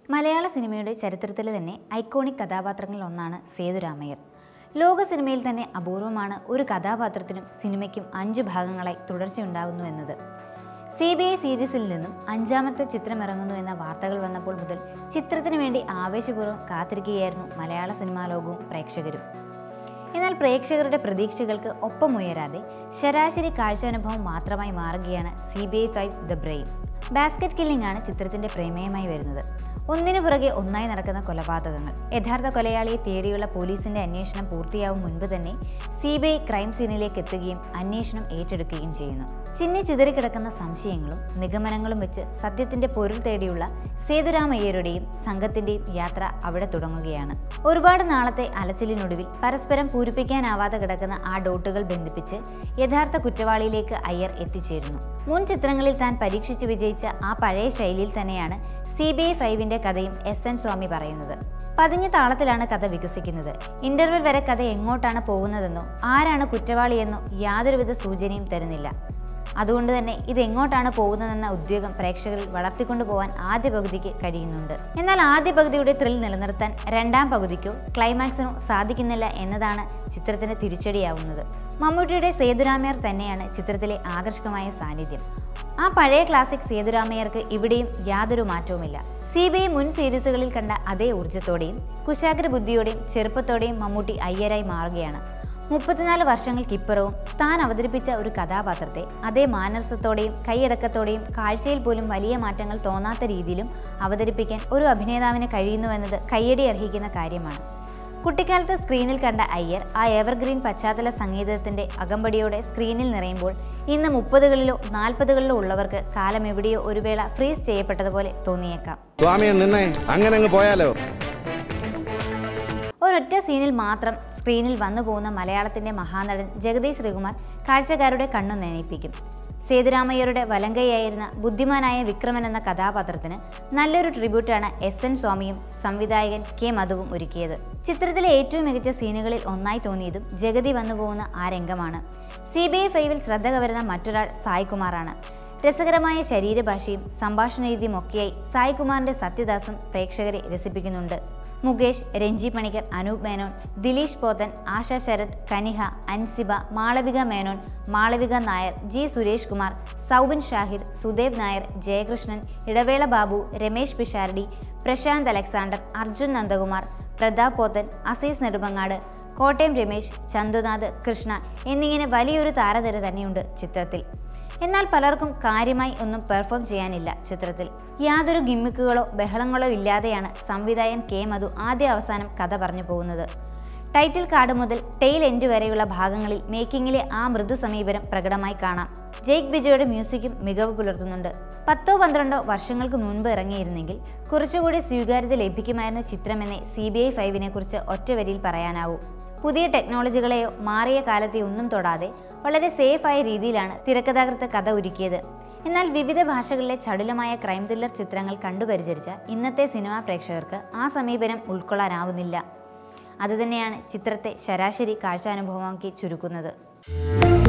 മലയാള സിനിമയുടെ ചരിത്രത്തിൽ തന്നെ ഐക്കോണിക് കഥാപാത്രങ്ങളിൽ ഒന്നാണ് സേതുരാമയ്യർ ലോക സിനിമയിൽ തന്നെ അപൂർവമാണ് ഒരു കഥാപാത്രത്തിനും സിനിമയ്ക്കും അഞ്ചു ഭാഗങ്ങളായി തുടർച്ചയുണ്ടാകുന്നു എന്നത് സി ബി ഐ സീരീസിൽ നിന്നും അഞ്ചാമത്തെ ചിത്രം ഇറങ്ങുന്നു എന്ന വാർത്തകൾ വന്നപ്പോൾ മുതൽ ചിത്രത്തിനു വേണ്ടി ആവേശപൂർവ്വം കാത്തിരിക്കുകയായിരുന്നു മലയാള സിനിമാ ലോകവും പ്രേക്ഷകരും എന്നാൽ പ്രേക്ഷകരുടെ പ്രതീക്ഷകൾക്ക് ഒപ്പമുയരാതെ ശരാശരി കാഴ്ചാനുഭവം മാത്രമായി മാറുകയാണ് C B I five the brain basket killing ആണ് ചിത്രത്തിന്റെ പ്രമേയമായി വരുന്നത് ഒന്നിനു പുറകെ ഒന്നായി നടക്കുന്ന കൊലപാതകങ്ങൾ യഥാർത്ഥ കൊലയാളിയെ തേടിയുള്ള പോലീസിന്റെ അന്വേഷണം പൂർത്തിയാവും മുൻപ് തന്നെ സി ബി ഐ ക്രൈം സീനിലേക്ക് എത്തുകയും അന്വേഷണം ഏറ്റെടുക്കുകയും ചെയ്യുന്നു ചിന്നി ചിതറിക്കിടക്കുന്ന സംശയങ്ങളും നിഗമനങ്ങളും വെച്ച് സത്യത്തിന്റെ പൊരുൾ തേടിയുള്ള സേതുരാമയ്യരുടെയും സംഘത്തിന്റെയും യാത്ര അവിടെ തുടങ്ങുകയാണ് ഒരുപാട് നാളത്തെ അലച്ചിലിനൊടുവിൽ പരസ്പരം പൂരിപ്പിക്കാനാവാതെ കിടക്കുന്ന ആ ഡോട്ടുകൾ ബന്ധിപ്പിച്ച് യഥാർത്ഥ കുറ്റവാളിയിലേക്ക് അയ്യർ എത്തിച്ചേരുന്നു മുൻ ചിത്രങ്ങളിൽ താൻ പരീക്ഷിച്ചു വിജയിച്ച ആ പഴയ ശൈലിയിൽ തന്നെയാണ് സി ബി ഐ ഫൈവിന്റെ കഥയും എസ് എൻ സ്വാമി പറയുന്നത് പതിഞ്ഞ താളത്തിലാണ് കഥ വികസിക്കുന്നത് ഇന്റർവെൽ വരെ കഥ എങ്ങോട്ടാണ് പോകുന്നതെന്നോ ആരാണ് കുറ്റവാളിയെന്നോ യാതൊരുവിധ സൂചനയും തരുന്നില്ല അതുകൊണ്ട് തന്നെ ഇത് എങ്ങോട്ടാണ് പോകുന്നതെന്ന ഉദ്യോഗം പ്രേക്ഷകരിൽ വളർത്തിക്കൊണ്ടു പോകാൻ ആദ്യ പകുതിക്ക് കഴിയുന്നുണ്ട് എന്നാൽ ആദ്യ പകുതിയുടെ ത്രിൽ നിലനിർത്താൻ രണ്ടാം പകുതിക്കോ ക്ലൈമാക്സിനോ സാധിക്കുന്നില്ല എന്നതാണ് ചിത്രത്തിന് തിരിച്ചടിയാവുന്നത് മമ്മൂട്ടിയുടെ സേതുരാമയ്യർ തന്നെയാണ് ചിത്രത്തിലെ ആകർഷകമായ സാന്നിധ്യം ആ പഴയ ക്ലാസിക് സേതുരാമയ്യർക്ക് ഇവിടെയും യാതൊരു മാറ്റവുമില്ല സി ബി ഐ മുൻ സീരീസുകളിൽ കണ്ട അതേ ഊർജ്ജത്തോടെയും കുശാഗ്ര ബുദ്ധിയോടെയും ചെറുപ്പത്തോടെയും മമ്മൂട്ടി അയ്യരായി മാറുകയാണ് മുപ്പത്തിനാല് വർഷങ്ങൾക്കിപ്പുറവും താൻ അവതരിപ്പിച്ച ഒരു കഥാപാത്രത്തെ അതേ മാനസത്തോടെയും കൈയടക്കത്തോടെയും കാഴ്ചയിൽ പോലും വലിയ മാറ്റങ്ങൾ തോന്നാത്ത രീതിയിലും അവതരിപ്പിക്കാൻ ഒരു അഭിനേതാവിന് കഴിയുന്നുവെന്നത് കയ്യടി അർഹിക്കുന്ന കാര്യമാണ് കുട്ടിക്കാലത്ത് സ്ക്രീനിൽ കണ്ട അയ്യർ ആ എവർഗ്രീൻ പശ്ചാത്തല സംഗീതത്തിന്റെ അകമ്പടിയോടെ സ്ക്രീനിൽ നിറയുമ്പോൾ ഇന്ന് മുപ്പതുകളിലോ നാൽപ്പതുകളിലോ ഉള്ളവർക്ക് കാലം എവിടെയോ ഒരു വേള ഫ്രീസ് ചെയ്യപ്പെട്ടതുപോലെ തോന്നിയേക്കാം സ്വാമിയെ നിന്നെ അങ്ങനെ അങ്ങ് പോയാലോ ഒരൊറ്റ സീനിൽ മാത്രം സ്ക്രീനിൽ വന്നു പോകുന്ന മലയാളത്തിന്റെ മഹാനടൻ ജഗദീഷ് ശ്രീകുമാർ കാഴ്ചക്കാരുടെ കണ്ണു നനയിപ്പിക്കും സേതുരാമയ്യരുടെ വലങ്കയായിരുന്ന ബുദ്ധിമാനായ വിക്രമൻ എന്ന കഥാപാത്രത്തിന് നല്ലൊരു ട്രിബ്യൂട്ടാണ് എസ് എൻ സ്വാമിയും സംവിധായകൻ കെ മധുവും ഒരുക്കിയത് ചിത്രത്തിലെ ഏറ്റവും മികച്ച സീനുകളിൽ ഒന്നായി തോന്നിയതും ജഗതി വന്നു പോകുന്ന ആ രംഗമാണ് സി ബി ഐ ഫൈവിൽ ശ്രദ്ധ കവരുന്ന മറ്റൊരാൾ സായ്കുമാറാണ് രസകരമായ ശരീരഭാഷയും സംഭാഷണ രീതിയും ഒക്കെയായി സായ്കുമാറിന്റെ സത്യദാസും പ്രേക്ഷകരെ രസിപ്പിക്കുന്നുണ്ട് മുകേഷ് രഞ്ജി പണിക്കർ അനൂപ് മേനോൻ ദിലീഷ് പോത്തൻ ആശ ശരത് കനിഹ അൻസിബ മാളവിക മേനോൻ മാളവിക നായർ ജി സുരേഷ് കുമാർ സൗബിൻ ഷാഹിർ സുദേവ് നായർ ജയകൃഷ്ണൻ ഇടവേള ബാബു രമേശ് പിഷാരടി പ്രശാന്ത് അലക്സാണ്ടർ അർജുൻ നന്ദകുമാർ പ്രതാപ് പോത്തൻ അസീസ് നെടുമങ്ങാട് കോട്ടയം രമേശ് ചന്തുനാഥ് കൃഷ്ണ എന്നിങ്ങനെ വലിയൊരു താരനിര തന്നെയുണ്ട് ചിത്രത്തിൽ എന്നാൽ പലർക്കും കാര്യമായി ഒന്നും പെർഫോം ചെയ്യാനില്ല ചിത്രത്തിൽ യാതൊരു ഗിമ്മിക്കുകളോ ബഹളങ്ങളോ ഇല്ലാതെയാണ് സംവിധായകൻ കെ മധു ആദ്യ അവസാനം കഥ പറഞ്ഞു പോകുന്നത് ടൈറ്റിൽ കാർഡ് മുതൽ ടെയിൽ എൻഡ് വരെയുള്ള ഭാഗങ്ങളിൽ മേക്കിങ്ങിലെ ആ മൃദു സമീപനം പ്രകടമായി കാണാം ജെയ്ക്ക് ബിജോയുടെ മ്യൂസിക്കും മികവ് പുലർത്തുന്നുണ്ട് പത്തോ പന്ത്രണ്ടോ വർഷങ്ങൾക്ക് മുൻപ് ഇറങ്ങിയിരുന്നെങ്കിൽ കുറച്ചുകൂടി സ്വീകാര്യത ലഭിക്കുമായിരുന്ന ചിത്രമെന്നേ സി ബി ഐ ഫൈവിനെ കുറിച്ച് ഒറ്റവരിയിൽ പറയാനാവൂ പുതിയ ടെക്നോളജികളെയോ മാറിയ കാലത്തെയോ ഒന്നും തൊടാതെ വളരെ സേഫായ രീതിയിലാണ് തിരക്കഥാകൃത്ത് കഥ ഒരുക്കിയത് എന്നാൽ വിവിധ ഭാഷകളിലെ ചടുലമായ ക്രൈം ത്രില്ലർ ചിത്രങ്ങൾ കണ്ടുപരിചരിച്ച ഇന്നത്തെ സിനിമാ പ്രേക്ഷകർക്ക് ആ സമീപനം ഉൾക്കൊള്ളാനാവുന്നില്ല അതുതന്നെയാണ് ചിത്രത്തെ ശരാശരി കാഴ്ചാനുഭവമാക്കി ചുരുക്കുന്നത്